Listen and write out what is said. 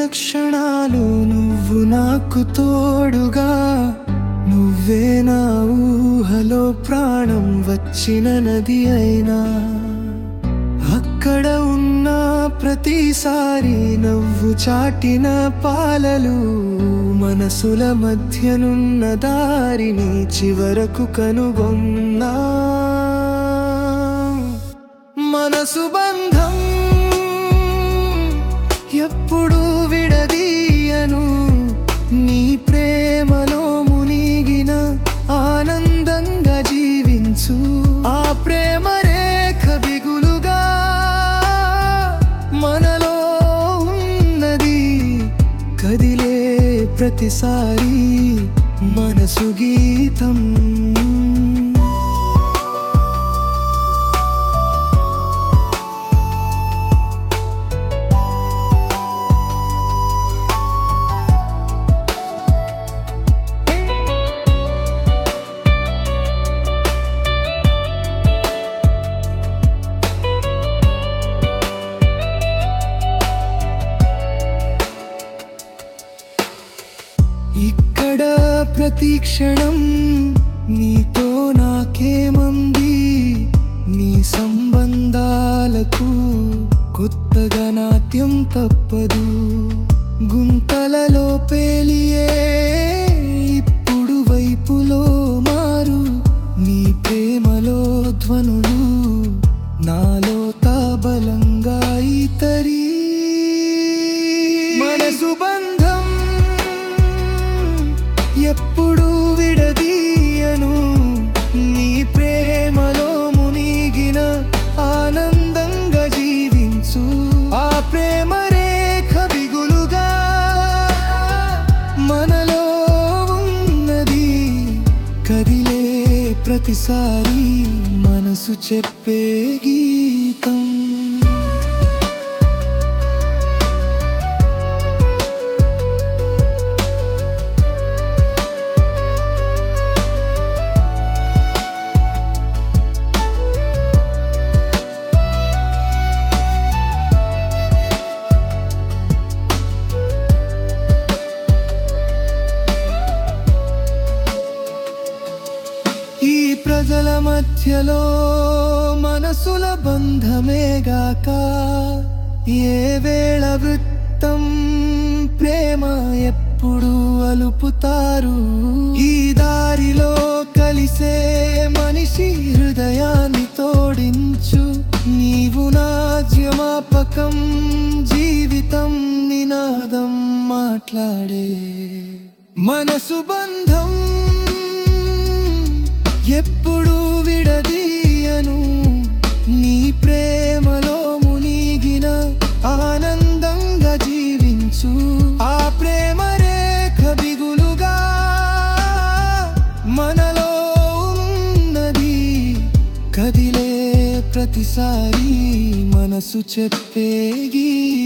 క్షణాలు నువ్వు నాకు తోడుగా నువ్వే నా ఊహలో ప్రాణం వచ్చిన నది అయినా అక్కడ ఉన్న ప్రతిసారి నవ్వు చాటిన పాలలు మనసుల మధ్యనున్న దారిని చివరకు కనుగొన్నా మనసు బంధం ఎప్పుడు విడదీయను నీ ప్రేమలో మునిగిన ఆనందంగా జీవించు ఆ ప్రేమ రేఖ బిగులుగా మనలో ఉన్నది కదిలే ప్రతిసారి మనసు గీతం ఇక్కడ ప్రతి క్షణం నీతో నాకేమంది నీ సంబంధాలకు కొత్తగా నాట్యం తప్పదు గుంతలలో పేలియే ఇప్పుడు వైపులో మారు నీ ప్రేమలో ధ్వనులు నాలో తాబలంగా ఇతరి మనసు బంధం ఎప్పుడు విడదీయను నీ ప్రేమలో మునిగిన ఆనందంగా జీవించు ఆ ప్రేమ రేఖ బిగులుగా మనలో ఉన్నది కదిలే ప్రతిసారి మనసు చెప్పే గీతం ఈ ప్రజల మధ్యలో మనసుల బంధమేగాక ఏ వేళ వృత్తం ప్రేమ ఎప్పుడు అలుపుతారు ఈ దారిలో కలిసే మనిషి హృదయాన్ని తోడించు నీవు నా జ్ఞాపకం జీవితం నినాదం మాట్లాడే మనసు బంధం ఎప్పుడు విడదీయను నీ ప్రేమలో మునిగిన ఆనందంగా జీవించు ఆ ప్రేమ రేఖ బిగులుగా మనలో ఉన్నది కదిలే ప్రతిసారి మనసు చెప్పే గీతం